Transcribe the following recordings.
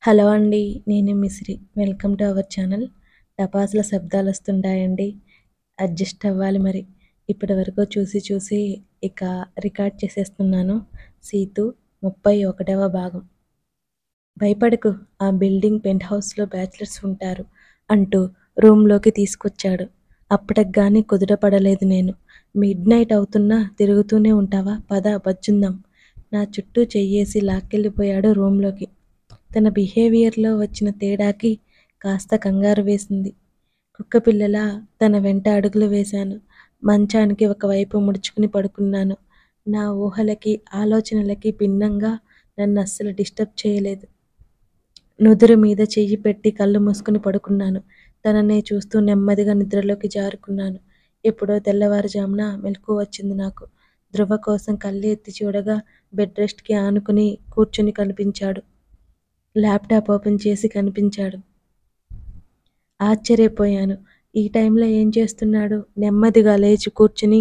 Hello అండి నేను Mishri welcome to our channel టపాసుల శబ్దాలు వస్తుంటాయండి అడ్జస్ట్ అవ్వాలి మరి ఇప్పటి వరకు చూసి చూసి ఇక రికార్డ్ చేసేస్తున్నాను సీతు ముప్పై ఒకటవ భాగం భయపడకు ఆ బిల్డింగ్ పెంట్ హౌస్లో బ్యాచిలర్స్ ఉంటారు అంటూ రూమ్లోకి తీసుకొచ్చాడు అప్పటికి కానీ కుదుటపడలేదు నేను మిడ్ నైట్ అవుతున్నా తిరుగుతూనే ఉంటావా పద బజ్జుందాం నా చుట్టూ చెయ్యేసి లాక్కెళ్ళిపోయాడు రూమ్లోకి తన బిహేవియర్లో వచ్చిన తేడాకి కాస్త కంగారు వేసింది కుక్కపిల్లలా తన వెంట అడుగులు వేశాను మంచానికి ఒకవైపు ముడుచుకుని పడుకున్నాను నా ఊహలకి ఆలోచనలకి భిన్నంగా నన్ను అస్సలు డిస్టర్బ్ చేయలేదు నుదురు మీద చెయ్యి పెట్టి కళ్ళు మూసుకుని పడుకున్నాను తననే చూస్తూ నెమ్మదిగా నిద్రలోకి జారుకున్నాను ఎప్పుడో తెల్లవారుజామున మెలకు వచ్చింది నాకు ధ్రువ కోసం కళ్ళు ఎత్తి చూడగా బెడ్ రెస్ట్కి ఆనుకుని కూర్చుని కనిపించాడు ల్యాప్టాప్ ఓపెన్ చేసి కనిపించాడు ఆశ్చర్యపోయాను ఈ టైంలో ఏం చేస్తున్నాడు నెమ్మదిగా లేచి కూర్చుని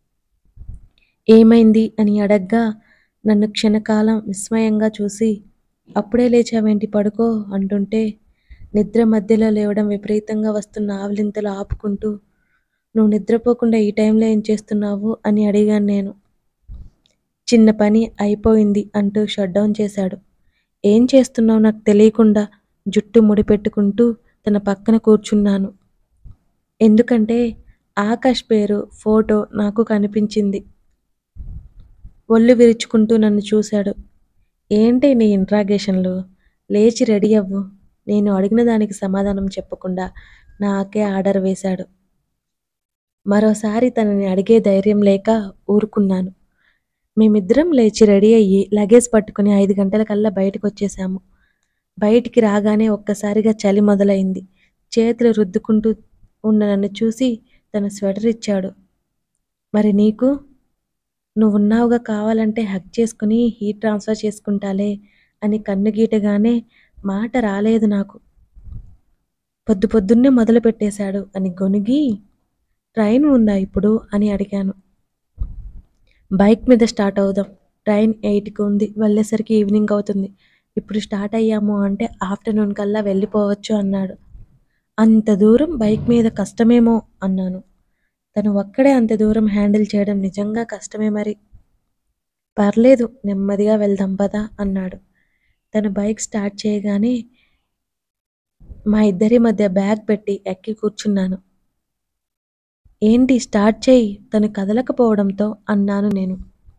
ఏమైంది అని అడగ్గా నన్ను క్షణకాలం విస్మయంగా చూసి అప్పుడే లేచావేంటి పడుకో అంటుంటే నిద్ర మధ్యలో లేవడం విపరీతంగా వస్తున్న ఆవలింతలు ఆపుకుంటూ నువ్వు నిద్రపోకుండా ఈ టైంలో ఏం చేస్తున్నావు అని అడిగాను నేను చిన్న పని అయిపోయింది అంటూ షట్ డౌన్ చేశాడు ఏం చేస్తున్నావు నాకు తెలియకుండా జుట్టు ముడిపెట్టుకుంటూ తన పక్కన కూర్చున్నాను ఎందుకంటే ఆకాష్ పేరు ఫోటో నాకు కనిపించింది ఒళ్ళు విరుచుకుంటూ నన్ను చూశాడు ఏంటి నీ ఇంట్రాగేషన్లు లేచి రెడీ అవ్వు నేను అడిగిన దానికి సమాధానం చెప్పకుండా నాకే ఆర్డర్ వేశాడు మరోసారి తనని అడిగే ధైర్యం లేక ఊరుకున్నాను మేమిద్దరం లేచి రెడీ అయ్యి లగేజ్ పట్టుకుని ఐదు గంటలకల్లా బయటకు వచ్చేసాము బయటికి రాగానే ఒక్కసారిగా చలి మొదలైంది చేతులు రుద్దుకుంటూ ఉన్న నన్ను చూసి తన స్వెటర్ ఇచ్చాడు మరి నీకు నువ్వున్నావుగా కావాలంటే హక్ చేసుకుని హీట్ ట్రాన్స్ఫర్ చేసుకుంటాలే అని కన్ను గీటగానే మాట రాలేదు నాకు పొద్దు పొద్దున్నే మొదలు పెట్టేశాడు అని గొనిగి ట్రైన్ ఉందా ఇప్పుడు అని అడిగాను బైక్ మీద స్టార్ట్ అవుదాం ట్రైన్ ఎయిట్కి ఉంది వెళ్ళేసరికి ఈవినింగ్ అవుతుంది ఇప్పుడు స్టార్ట్ అయ్యాము అంటే ఆఫ్టర్నూన్ కల్లా వెళ్ళిపోవచ్చు అన్నాడు అంత దూరం బైక్ మీద కష్టమేమో అన్నాను తను ఒక్కడే అంత దూరం హ్యాండిల్ చేయడం నిజంగా కష్టమే మరి పర్లేదు నెమ్మదిగా వెళ్దాం పదా అన్నాడు తను బైక్ స్టార్ట్ చేయగానే మా ఇద్దరి మధ్య బ్యాగ్ పెట్టి ఎక్కి కూర్చున్నాను ఏంటి స్టార్ట్ చేయి తను కదలకపోవడంతో అన్నాను నేను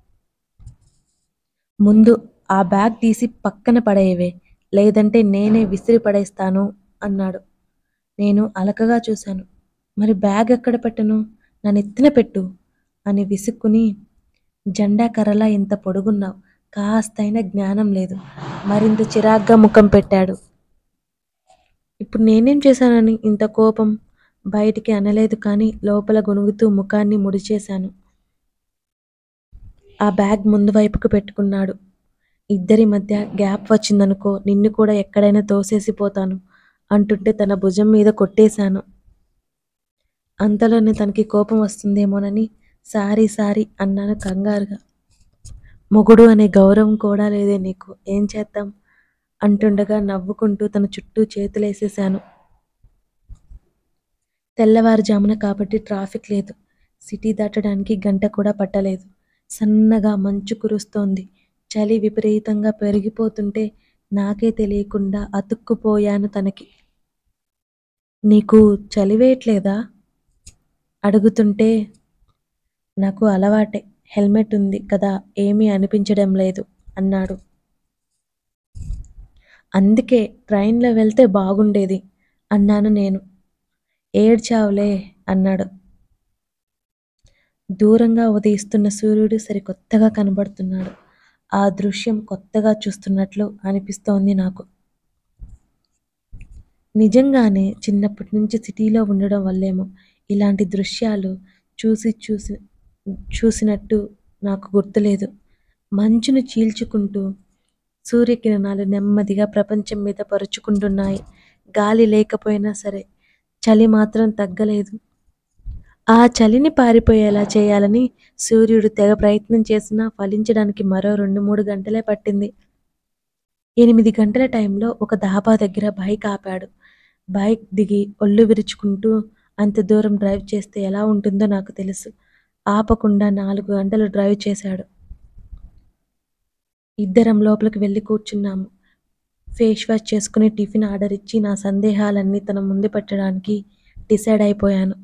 ముందు ఆ బ్యాగ్ తీసి పక్కన పడేయవే లేదంటే నేనే విసిరి పడేస్తాను అన్నాడు నేను అలకగా చూశాను మరి బ్యాగ్ ఎక్కడ పెట్టను నా నెత్తిన పెట్టు అని విసుక్కుని జెండా కర్రలా ఇంత పొడుగున్నావు కాస్తైనా జ్ఞానం లేదు మరింత చిరాగ్గా ముఖం పెట్టాడు ఇప్పుడు నేనేం చేశానని ఇంత కోపం బయటికి అనలేదు కానీ లోపల గొనుగుతూ ముఖాన్ని ముడిచేశాను ఆ బ్యాగ్ ముందు వైపుకు పెట్టుకున్నాడు ఇద్దరి మధ్య గ్యాప్ వచ్చిందనుకో నిన్ను కూడా ఎక్కడైనా తోసేసిపోతాను అంటుంటే తన భుజం మీద కొట్టేశాను అంతలోనే తనకి కోపం వస్తుందేమోనని సారీ సారీ అన్నాను కంగారుగా మొగుడు అనే గౌరవం కూడా లేదే నీకు ఏం చేద్దాం అంటుండగా నవ్వుకుంటూ తన చుట్టూ చేతులేసేశాను తెల్లవారుజామున కాబట్టి ట్రాఫిక్ లేదు సిటీ దాటడానికి గంట కూడా పట్టలేదు సన్నగా మంచు కురుస్తోంది చలి విపరీతంగా పెరిగిపోతుంటే నాకే తెలియకుండా అతుక్కుపోయాను తనకి నీకు చలి వేయట్లేదా అడుగుతుంటే నాకు అలవాటే హెల్మెట్ ఉంది కదా ఏమీ అనిపించడం లేదు అన్నాడు అందుకే ట్రైన్లో వెళ్తే బాగుండేది అన్నాను నేను ఏడ్చావులే అన్నాడు దూరంగా ఉదయిస్తున్న సూర్యుడు సరికొత్తగా కనబడుతున్నాడు ఆ దృశ్యం కొత్తగా చూస్తున్నట్లు అనిపిస్తోంది నాకు నిజంగానే చిన్నప్పటి నుంచి సిటీలో ఉండడం వల్లేమో ఇలాంటి దృశ్యాలు చూసి చూసి చూసినట్టు నాకు గుర్తులేదు మంచును చీల్చుకుంటూ సూర్యకిరణాలు నెమ్మదిగా ప్రపంచం మీద పరుచుకుంటున్నాయి గాలి లేకపోయినా సరే చలి మాత్రం తగ్గలేదు ఆ చలిని పారిపోయేలా చేయాలని సూర్యుడు తెగ ప్రయత్నం చేసినా ఫలించడానికి మరో రెండు మూడు గంటలే పట్టింది ఎనిమిది గంటల టైంలో ఒక ధాబా దగ్గర బైక్ ఆపాడు. బైక్ దిగి ఒళ్ళు విరుచుకుంటూ అంత దూరం డ్రైవ్ చేస్తే ఎలా ఉంటుందో నాకు తెలుసు. ఆపకుండా నాలుగు గంటలు డ్రైవ్ చేశాడు. ఇద్దరం లోపలికి వెళ్ళి కూర్చున్నాము. ఫేస్ వాష్ చేసుకుని టిఫిన్ ఆర్డర్ ఇచ్చి నా సందేహాలన్నీ తన ముందు పెట్టడానికి డిసైడ్ అయిపోయాను.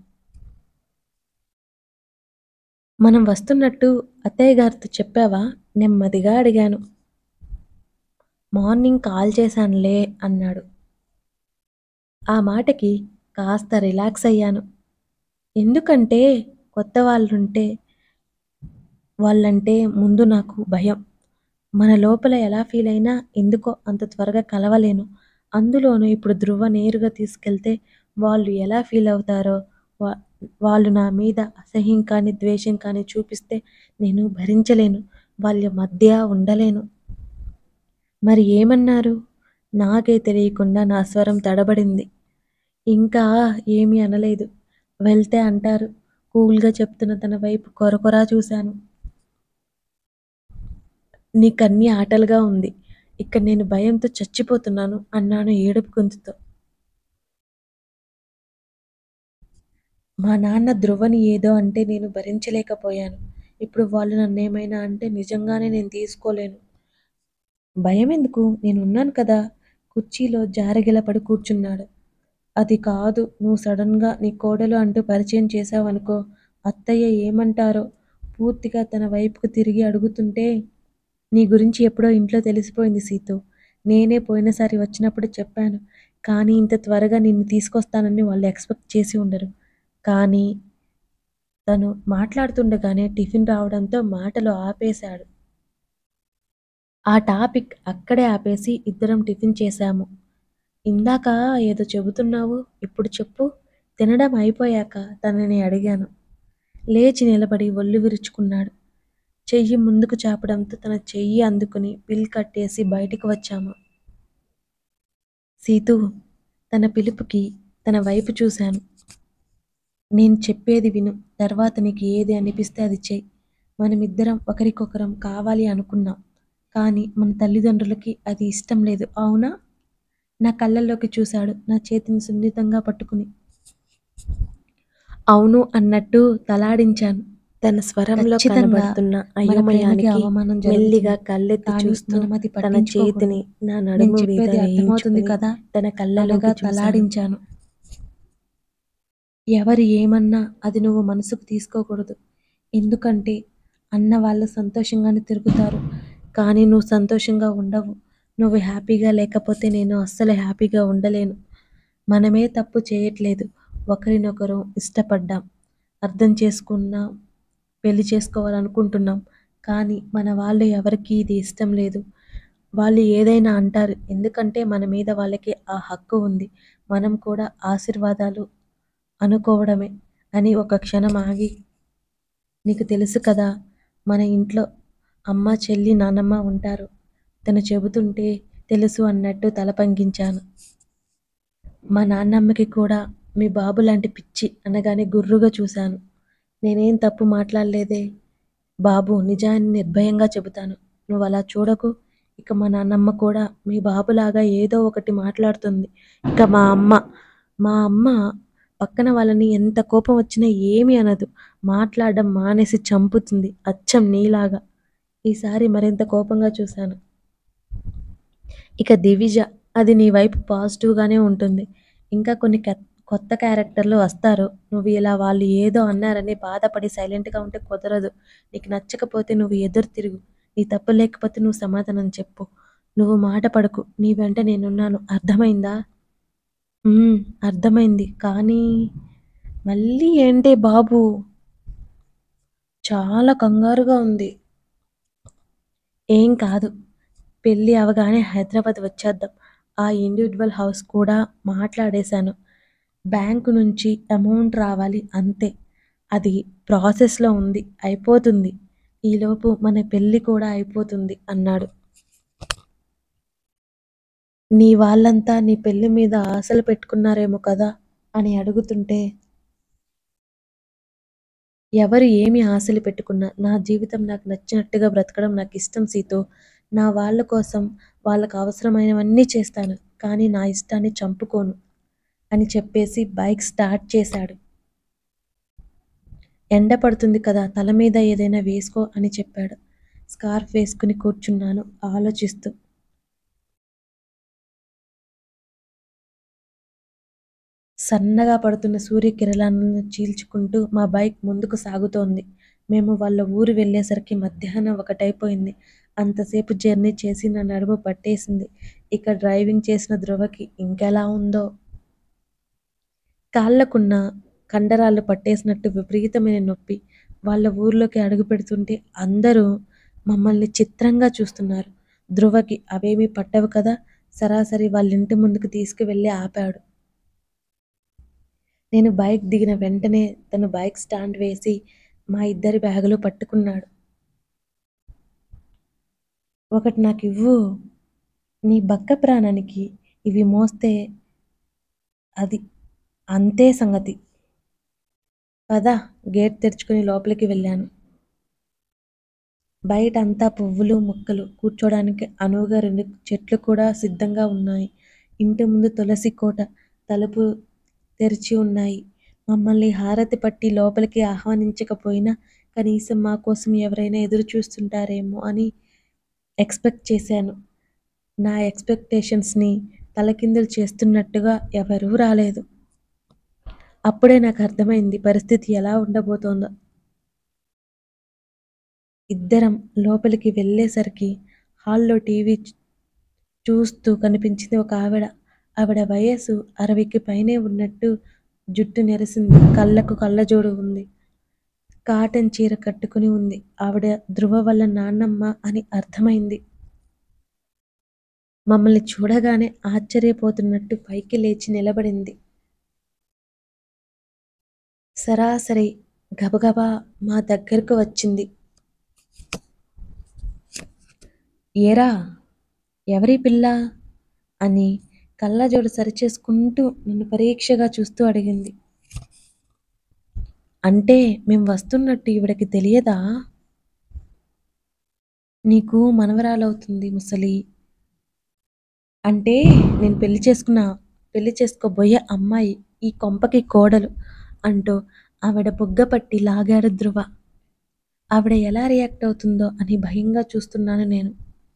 మనం వస్తున్నట్టు అత్తయ్య గారితో చెప్పావా? నెమ్మదిగా అడిగాను. మార్నింగ్ కాల్ చేశానులే అన్నాడు. ఆ మాటకి కాస్త రిలాక్స్ అయ్యాను. ఎందుకంటే కొత్త వాళ్ళుంటే వాళ్ళంటే ముందు నాకు భయం. మన లోపల ఎలా ఫీల్ అయినా ఎందుకో అంత త్వరగా కలవలేను. అందులోనూ ఇప్పుడు ధ్రువ నేరుగా తీసుకెళ్తే వాళ్ళు ఎలా ఫీల్ అవుతారో వా వాళ్ళు నా మీద అసహ్యం కానీ, ద్వేషం కానీ చూపిస్తే నేను భరించలేను. వాళ్ళ మధ్య ఉండలేను. మరి ఏమన్నారు? నాకే తెలియకుండా నా స్వరం తడబడింది. ఇంకా ఏమీ అనలేదు. వెళ్తే అంటారు. కూల్గా చెప్తున్న తన వైపు కొరకొరా చూశాను. నీకన్నీ ఆటలుగా ఉంది. ఇక్కడ నేను భయంతో చచ్చిపోతున్నాను అన్నాను ఏడుపు గొంతుతో. మా నాన్న ధ్రువని ఏదో అంటే నేను భరించలేకపోయాను. ఇప్పుడు వాళ్ళు నన్నేమైనా అంటే నిజంగానే నేను తీసుకోలేను. భయమెందుకు? నేనున్నాను కదా! కుర్చీలో జారగిలపడి కూర్చున్నాడు. అది కాదు నువ్వు సడన్ గా నీ కోడలు అంటూ పరిచయం చేశావనుకో అత్తయ్య ఏమంటారో పూర్తిగా తన వైపుకు తిరిగి అడుగుతుంటే నీ గురించి ఎప్పుడో ఇంట్లో తెలిసిపోయింది సీతూ. నేనే పోయినసారి వచ్చినప్పుడు చెప్పాను. కానీ ఇంత త్వరగా నిన్ను తీసుకొస్తానని వాళ్ళు ఎక్స్పెక్ట్ చేసి ఉండరు. కానీ తను మాట్లాడుతుండగానే టిఫిన్ రావడంతో మాటలు ఆపేశాడు. ఆ టాపిక్ అక్కడే ఆపేసి ఇద్దరం టిఫిన్ చేశాము. ఇందాక ఏదో చెబుతున్నావు ఇప్పుడు చెప్పు తినడం అయిపోయాక తనని అడిగాను. లేచి నిలబడి ఒళ్ళు విరుచుకున్నాడు. చెయ్యి ముందుకు చాపడంతో తన చెయ్యి అందుకుని బిల్ కట్టేసి బయటికి వచ్చాము. సీతూ తన పిలుపుకి తన వైపు చూశాను. నేను చెప్పేది విను. తర్వాత నీకు ఏది అనిపిస్తే అది చెయ్. మనమిద్దరం ఒకరికొకరం కావాలి అనుకున్నాం. కానీ మన తల్లిదండ్రులకి అది ఇష్టం లేదు అవునా? నా కళ్ళల్లోకి చూశాడు నా చేతిని సున్నితంగా పట్టుకుని. అవును అన్నట్టు తలాడించాను. తన స్వరంలో ఖచ్చితంగా కనబడుతున్న మన ప్రేమకి అయోమయానికి అవమానం జరుగుతుంది. మెల్లిగా కళ్ళెత్తి కానీ చూస్తూ మనం అది తన పట్టించుకోకూడదు. చేతిని నా నేను నడుము మీద చెప్పేది అర్థమవుతుంది వేయించుకుని కదా? తన కళ్ళలోకి అనగా చూశాను. తలాడించాను. ఎవరు ఏమన్నా అది నువ్వు మనసుకు తీసుకోకూడదు. ఎందుకంటే అన్న వాళ్ళు సంతోషంగానే తిరుగుతారు. కానీ నువ్వు సంతోషంగా ఉండవు. నువ్వు హ్యాపీగా లేకపోతే నేను అస్సలు హ్యాపీగా ఉండలేను. మనమే తప్పు చేయట్లేదు. ఒకరినొకరు ఇష్టపడ్డాం. అర్థం చేసుకున్నాం. పెళ్లి చేసుకోవాలనుకుంటున్నాం. కానీ మన వాళ్ళు ఎవరికీ ఇది ఇష్టం లేదు. వాళ్ళు ఏదైనా అంటారు. ఎందుకంటే మన మీద వాళ్ళకి ఆ హక్కు ఉంది. మనం కూడా ఆశీర్వాదాలు అనుకోవడమే అని ఒక క్షణం ఆగి నీకు తెలుసు కదా మన ఇంట్లో అమ్మ, చెల్లి, నాన్నమ్మ ఉంటారు. తను చెబుతుంటే తెలుసు అన్నట్టు తల పంకించాను. మా నాన్నమ్మకి కూడా మీ బాబు లాంటి పిచ్చి అనగానే గుర్రుగా చూశాను. నేనేం తప్పు మాట్లాడలేదే. బాబూ నిజాన్ని నిర్భయంగా చెబుతాను. నువ్వలా చూడకు. ఇక మా నాన్నమ్మ కూడా మీ బాబులాగా ఏదో ఒకటి మాట్లాడుతుంది. ఇక మా అమ్మ మా అమ్మ పక్కన వాళ్ళని ఎంత కోపం వచ్చినా ఏమీ అనదు. మాట్లాడడం మానేసి చంపుతుంది. అచ్చం నీలాగా. ఈసారి మరింత కోపంగా చూశాను. ఇక దివిజ అది నీ వైపు పాజిటివ్ గానే ఉంటుంది. ఇంకా కొన్ని కె కొత్త క్యారెక్టర్లు వస్తారు. నువ్వు ఇలా వాళ్ళు ఏదో అన్నారని బాధపడి సైలెంట్ గా ఉంటే కుదరదు. నీకు నచ్చకపోతే నువ్వు ఎదురు తిరుగు. నీ తప్పు లేకపోతే నువ్వు సమాధానం చెప్పు. నువ్వు మాట పడకు. నీ వెంట నేనున్నాను. అర్థమైందా? ఉమ్ అర్థమైంది. కానీ మళ్ళీ ఏంటే బాబూ? చాలా కంగారుగా ఉంది. ఏం కాదు. పెళ్ళి అవగానే హైదరాబాద్ వచ్చేద్దాం. ఆ ఇండివిడ్యువల్ హౌస్ కూడా మాట్లాడేశాను. బ్యాంకు నుంచి అమౌంట్ రావాలి అంతే. అది ప్రాసెస్ లో ఉంది. అయిపోతుంది. ఈలోపు మన పెళ్ళి కూడా అయిపోతుంది అన్నాడు. నీ వాళ్ళంతా నీ పెళ్ళి మీద ఆశలు పెట్టుకున్నారేమో కదా అని అడుగుతుంటే ఎవరు ఏమి ఆశలు పెట్టుకున్నా నా జీవితం నాకు నచ్చినట్టుగా బ్రతకడం నాకిష్టం సీతూ. నా వాళ్ళ కోసం వాళ్ళకు అవసరమైనవన్నీ చేస్తాను కానీ నా ఇష్టాన్ని చంపుకోను అని చెప్పేసి బైక్ స్టార్ట్ చేశాడు ఎండ పడుతుంది కదా తల మీద ఏదైనా వేసుకో అని చెప్పాడు స్కార్ఫ్ వేసుకుని కూర్చున్నాను ఆలోచిస్తూ సన్నగా పడుతున్న సూర్యకిరణాలను చీల్చుకుంటూ మా బైక్ ముందుకు సాగుతోంది మేము వాళ్ళ ఊరు వెళ్ళేసరికి మధ్యాహ్నం ఒకటైపోయింది అంతసేపు జర్నీ చేసి నా నడుము పట్టేసింది ఇక డ్రైవింగ్ చేసిన ధ్రువకి ఇంకెలా ఉందో కాళ్ళకున్న కండరాలు పట్టేసినట్టు విపరీతమైన నొప్పి వాళ్ళ ఊర్లోకి అడుగు పెడుతుంటే అందరూ మమ్మల్ని చిత్రంగా చూస్తున్నారు ధ్రువకి అవేమీ పట్టవు కదా సరాసరి వాళ్ళ ఇంటి ముందుకు తీసుకువెళ్ళి ఆపాడు నేను బైక్ దిగిన వెంటనే తను బైక్ స్టాండ్ వేసి మా ఇద్దరి బ్యాగులు పట్టుకున్నాడు ఒకటి నాకు ఇవ్వు నీ బక్క ప్రాణానికి ఇవి మోస్తే అది అంతే సంగతి పద గేట్ తెరుచుకుని లోపలికి వెళ్ళాను బయట అంతా పువ్వులు మొక్కలు కూర్చోడానికి అనువుగా రెండు చెట్లు కూడా సిద్ధంగా ఉన్నాయి ఇంటి ముందు తులసి కోట తలుపు తెరిచి ఉన్నాయి మమ్మల్ని హారతి పట్టి లోపలికి ఆహ్వానించకపోయినా కనీసం మా కోసం ఎవరైనా ఎదురు చూస్తుంటారేమో అని ఎక్స్పెక్ట్ చేశాను నా ఎక్స్పెక్టేషన్స్ని తలకిందులు చేస్తున్నట్టుగా ఎవరూ రాలేదు అప్పుడే నాకు అర్థమైంది పరిస్థితి ఎలా ఉండబోతోందో ఇద్దరం లోపలికి వెళ్ళేసరికి హాల్లో టీవీ చూస్తూ కనిపించింది ఒక ఆవిడ ఆవిడ వయసు అరవైకి పైనే ఉన్నట్టు జుట్టు నెరిసింది కళ్ళకు కళ్ళజోడు ఉంది కాటన్ చీర కట్టుకుని ఉంది ఆవిడ ధ్రువ వల్ల నాన్నమ్మ అని అర్థమైంది మమ్మల్ని చూడగానే ఆశ్చర్యపోతున్నట్టు పైకి లేచి నిలబడింది సరాసరి గబగబా మా దగ్గరకు వచ్చింది ఏరా ఎవరి పిల్ల అని కళ్ళజోడు సరిచేసుకుంటూ నన్ను పరీక్షగా చూస్తూ అడిగింది అంటే మేం వస్తున్నట్టు ఈవిడకి తెలియదా నీకు మనవరాలవుతుంది ముసలి అంటే నేను పెళ్లి చేసుకున్న పెళ్లి చేసుకోబోయే అమ్మాయి ఈ కొంపకి కోడలు అంటూ ఆవిడ బుగ్గ పట్టి లాగాడు ధ్రువ ఆవిడ ఎలా రియాక్ట్ అవుతుందో అని భయంగా చూస్తున్నాను నేను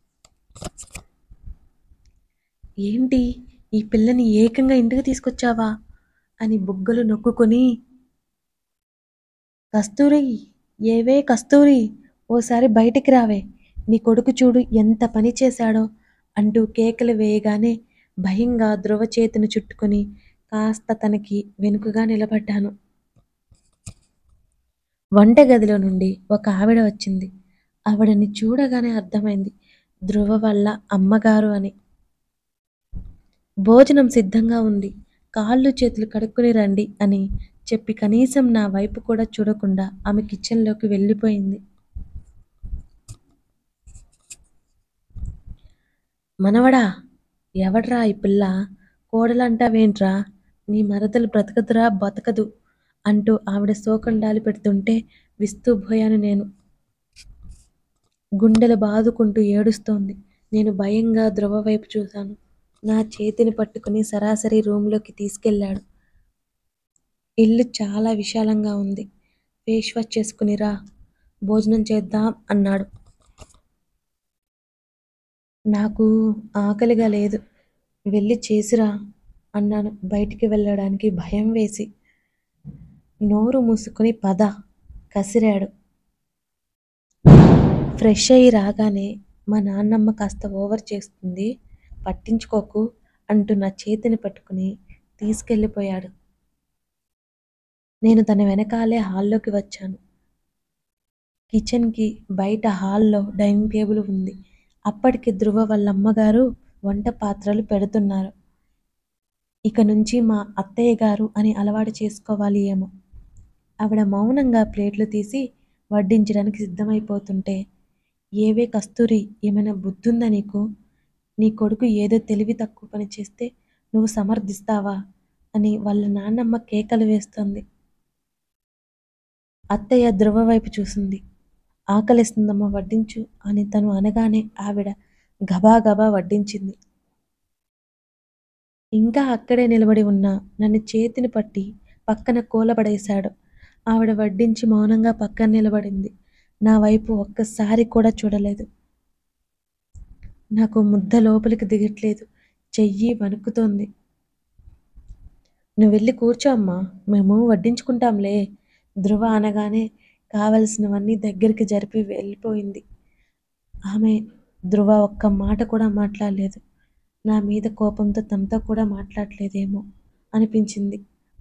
ఏంటి ఈ పిల్లని ఏకంగా ఇంటికి తీసుకొచ్చావా అని బుగ్గలు నొక్కుకొని కస్తూరి ఏవే కస్తూరి ఓసారి బయటికి రావే నీ కొడుకు చూడు ఎంత పని చేశాడో అంటూ కేకలు వేయగానే భయంగా ధ్రువ చేతిని చుట్టుకొని కాస్త తనకి వెనుకగా నిలబడ్డాను వంటగదిలో నుండి ఒక ఆవిడ వచ్చింది ఆవిడని చూడగానే అర్థమైంది ధ్రువ వల్ల అమ్మగారు అని భోజనం సిద్ధంగా ఉంది కాళ్ళు చేతులు కడుక్కుని రండి అని చెప్పి కనీసం నా వైపు కూడా చూడకుండా ఆమె కిచెన్లోకి వెళ్ళిపోయింది మనవడా ఎవడ్రా ఈ పిల్ల కోడలంటావేంట్రా నీ మరదలు బ్రతకదురా బతకదు అంటూ ఆవిడ శోకండాలు పెడుతుంటే విస్తుపోయాను నేను గుండెలు బాదుకుంటూ ఏడుస్తోంది నేను భయంగా ధ్రువ వైపు చూశాను నా చేతిని పట్టుకుని సరాసరి రూమ్లోకి తీసుకెళ్ళాడు ఇల్లు చాలా విశాలంగా ఉంది ఫేస్ వాష్ చేసుకుని రా భోజనం చేద్దాం అన్నాడు నాకు ఆకలిగా లేదు వెళ్ళి చేసిరా అన్నాను బయటికి వెళ్ళడానికి భయం వేసి నోరు మూసుకుని పద కసిరాడు ఫ్రెష్ అయ్యి రాగానే మా నాన్నమ్మ కాస్త ఓవర్ చేస్తుంది పట్టించుకోకు అంటూ నా చేతిని పట్టుకుని తీసుకెళ్ళిపోయాడు నేను తన వెనకాలే హాల్లోకి వచ్చాను కిచెన్కి బయట హాల్లో డైనింగ్ టేబుల్ ఉంది అప్పటికి ధ్రువ వాళ్ళ అమ్మగారు వంట పాత్రలు పెడుతున్నారు ఇక నుంచి మా అత్తయ్య గారు అని అలవాటు చేసుకోవాలి ఏమో ఆవిడ మౌనంగా ప్లేట్లు తీసి వడ్డించడానికి సిద్ధమైపోతుంటే ఏవే కస్తూరి ఏమైనా బుద్ధుందా నీకు నీ కొడుకు ఏదో తెలివి తక్కువ పని చేస్తే నువ్వు సమర్థిస్తావా అని వాళ్ళ నాన్నమ్మ కేకలు వేస్తోంది అత్తయ్య ధ్రువ వైపు చూసింది ఆకలిస్తుందమ్మా వడ్డించు అని తను అనగానే ఆవిడ గబాగబా వడ్డించింది ఇంకా అక్కడే నిలబడి ఉన్న నన్ను చేతిని పట్టి పక్కన కూలబడేశాడు ఆవిడ వడ్డించి మౌనంగా పక్కన నిలబడింది నా వైపు ఒక్కసారి కూడా చూడలేదు నాకు ముద్ద లోపలికి దిగట్లేదు చెయ్యి వణుకుతోంది నువ్వు వెళ్ళి కూర్చో అమ్మా మేము వడ్డించుకుంటాంలే ధృవ అనగానే కావలసినవన్నీ దగ్గరికి జరిపి వెళ్ళిపోయింది ఆమె ధృవ ఒక్క మాట కూడా మాట్లాడలేదు నా మీద కోపంతో తనతో కూడా మాట్లాడలేదేమో అనిపించింది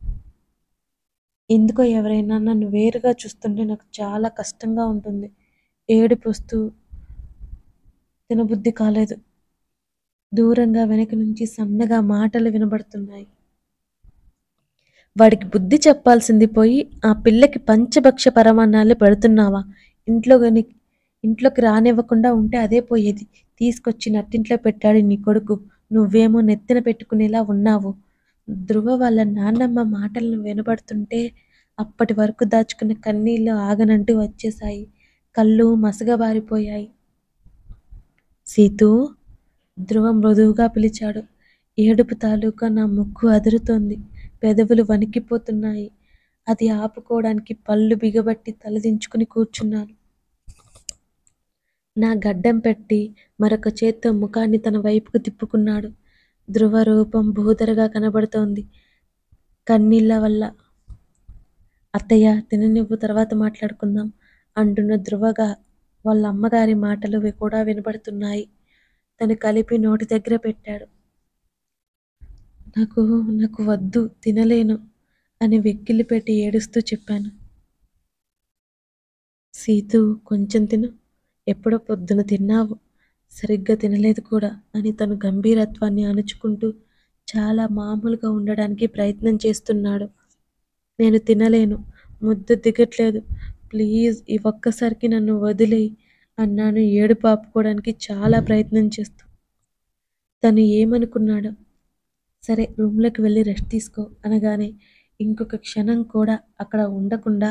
ఎందుకో ఎవరైనా నన్ను వేరుగా చూస్తుంటే నాకు చాలా కష్టంగా ఉంటుంది ఏడుపు వస్తూ తినబుద్ధి కాలేదు దూరంగా వెనక నుంచి సన్నగా మాటలు వినబడుతున్నాయి వాడికి బుద్ధి చెప్పాల్సింది పోయి ఆ పిల్లకి పంచభక్ష పరమాన్నాలు పెడుతున్నావా ఇంట్లో గని ఇంట్లోకి రానివ్వకుండా ఉంటే అదే పోయేది తీసుకొచ్చి నట్టింట్లో పెట్టాడు నీ కొడుకు నువ్వేమో నెత్తిన పెట్టుకునేలా ఉన్నావు ధృవ వాళ్ళ నాన్నమ్మ మాటలను వినబడుతుంటే అప్పటి వరకు దాచుకున్న కన్నీళ్ళు ఆగనంటూ వచ్చేశాయి కళ్ళు మసగబారిపోయాయి సీతూ ధ్రువ మృదువుగా పిలిచాడు ఏడుపు తాలూకా నా ముక్కు అదురుతోంది పెదవులు వణికిపోతున్నాయి అది ఆపుకోవడానికి పళ్ళు బిగబట్టి తలదించుకుని కూర్చున్నాను నా గడ్డం పెట్టి మరొక చేత్తో ముఖాన్ని తన వైపుకు తిప్పుకున్నాడు ధ్రువ రూపం భూదరగా కనబడుతోంది కన్నీళ్ళ వల్ల అత్తయ్య తిననివ్వు తర్వాత మాట్లాడుకుందాం అంటున్న ధ్రువగా వాళ్ళ అమ్మగారి మాటలు వి- కూడా వినబడుతున్నాయి తను కలిపి నోటి దగ్గర పెట్టాడు నాకు నాకు వద్దు తినలేను అని వెక్కిలి పెట్టి ఏడుస్తూ చెప్పాను సీతు కొంచెం తిను ఎప్పుడో పొద్దున తిన్నావు సరిగ్గా తినలేదు కూడా అని తను గంభీరత్వాన్ని అణుచుకుంటూ చాలా మామూలుగా ఉండడానికి ప్రయత్నం చేస్తున్నాడు నేను తినలేను ముద్ద దిగట్లేదు ప్లీజ్ ఈ ఒక్కసారికి నన్ను వదిలేయి అన్నాను ఏడుపు ఆపుకోవడానికి చాలా ప్రయత్నం చేస్తూ తను ఏమనుకున్నాడో సరే రూమ్లోకి వెళ్ళి రెస్ట్ తీసుకో అనగానే ఇంకొక క్షణం కూడా అక్కడ ఉండకుండా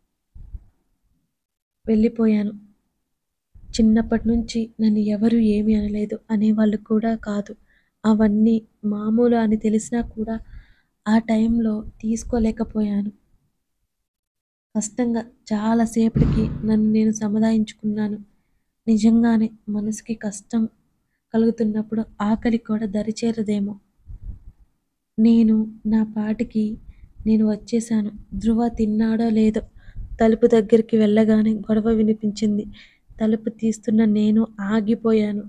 వెళ్ళిపోయాను చిన్నప్పటి నుంచి నన్ను ఎవరు ఏమీ అనలేదు అనేవాళ్ళు కూడా కాదు అవన్నీ మామూలు అని తెలిసినా కూడా ఆ టైంలో తీసుకోలేకపోయాను కష్టంగా చాలాసేపటికి నన్ను నేను సముదాయించుకున్నాను నిజంగానే మనసుకి కష్టం కలుగుతున్నప్పుడు ఆకలి కూడా దరిచేరదేమో నేను నా పాటికి నేను వచ్చేసాను ధృవ తిన్నాడో లేదో తలుపు దగ్గరికి వెళ్ళగానే గొడవ వినిపించింది తలుపు తీస్తున్న నేను ఆగిపోయాను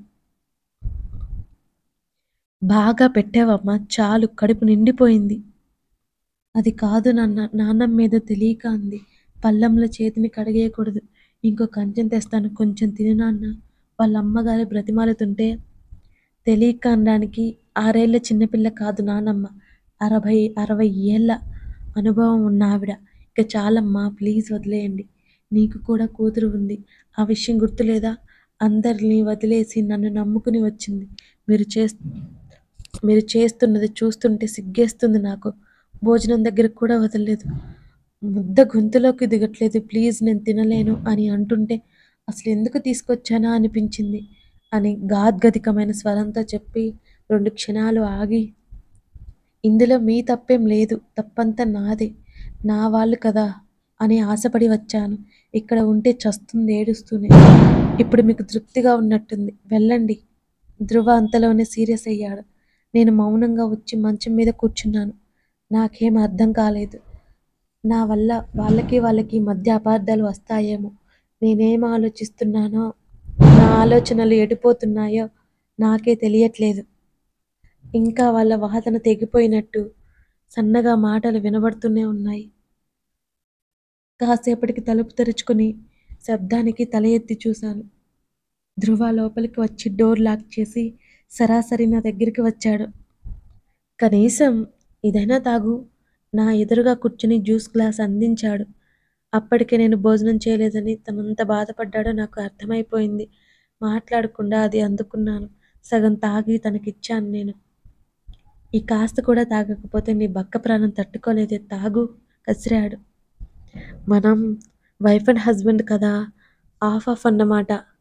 బాగా పెట్టావమ్మా చాలు కడుపు నిండిపోయింది అది కాదు నాన్న నాన్నం మీద తెలియక అంది పళ్ళంలో చేతిని కడిగేయకూడదు ఇంకో కంచెం తెస్తాను కొంచెం తిను నాన్న వాళ్ళ అమ్మగారు బ్రతిమాలుతుంటే తెలియక అనడానికి ఆరేళ్ల చిన్నపిల్ల కాదు నానమ్మ అరవై అరవై ఏళ్ళ అనుభవం ఉన్న ఆవిడ ఇక చాలమ్మా ప్లీజ్ వదిలేయండి నీకు కూడా కూతురు ఉంది ఆ విషయం గుర్తులేదా అందరినీ వదిలేసి నన్ను నమ్ముకుని వచ్చింది మీరు చేస్ మీరు చేస్తున్నది చూస్తుంటే సిగ్గేస్తుంది నాకు భోజనం దగ్గర కూడా వదలలేదు ముద్ద గొంతులోకి దిగట్లేదు ప్లీజ్ నేను తినలేను అని అంటుంటే అసలు ఎందుకు తీసుకొచ్చానా అనిపించింది అని గాద్గదికమైన స్వరంతో చెప్పి రెండు క్షణాలు ఆగి ఇందులో మీ తప్పేం లేదు తప్పంతా నాదే నా వాళ్ళు కదా అని ఆశపడి వచ్చాను ఇక్కడ ఉంటే చస్తుంది ఏడుస్తూనే ఇప్పుడు మీకు తృప్తిగా ఉన్నట్టుంది వెళ్ళండి ధృవ అంతలోనే సీరియస్ అయ్యాడు నేను మౌనంగా వచ్చి మంచం మీద కూర్చున్నాను నాకేం అర్థం కాలేదు నా వల్ల వాళ్ళకి వాళ్ళకి మధ్య అపార్థాలు వస్తాయేమో నేనేం ఆలోచిస్తున్నానో నా ఆలోచనలు ఎడిపోతున్నాయో నాకే తెలియట్లేదు ఇంకా వాళ్ళ వాదన తెగిపోయినట్టు సన్నగా మాటలు వినబడుతూనే ఉన్నాయి కాసేపటికి తలుపు తెరుచుకొని శబ్దానికి తల ఎత్తి చూశాను ధృవ లోపలికి వచ్చి డోర్ లాక్ చేసి సరాసరి నా దగ్గరికి వచ్చాడు కనీసం ఇదైనా తాగు నా ఎదురుగా కూర్చుని జ్యూస్ గ్లాస్ అందించాడు అప్పటికే నేను భోజనం చేయలేదని తనంత బాధపడ్డాడో నాకు అర్థమైపోయింది మాట్లాడకుండా అది అందుకున్నాను సగం తాగి తనకిచ్చాను నేను ఈ కాస్త కూడా తాగకపోతే నీ బక్క ప్రాణం తట్టుకోలేదే తాగు కసిరాడు మనం వైఫ్ అండ్ హస్బెండ్ కదా ఆఫ్ ఆఫ్ అన్నమాట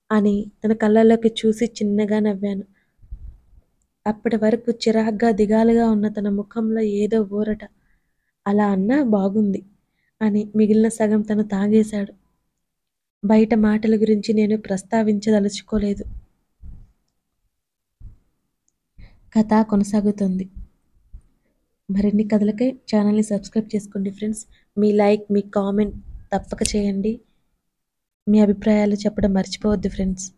అని తన కళ్ళల్లోకి చూసి చిన్నగా నవ్వాను అప్పటి వరకు చిరాగ్గా దిగాలుగా ఉన్న తన ముఖంలో ఏదో ఊరట అలా అన్నా బాగుంది అని మిగిలిన సగం తను తాగేశాడు బయట మాటల గురించి నేను ప్రస్తావించదలుచుకోలేదు కథ కొనసాగుతుంది మరిన్ని కథలకై ఛానల్ని సబ్స్క్రైబ్ చేసుకోండి ఫ్రెండ్స్ మీ లైక్ మీ కామెంట్ తప్పక చేయండి మీ అభిప్రాయాలు చెప్పడం మర్చిపోవద్దు ఫ్రెండ్స్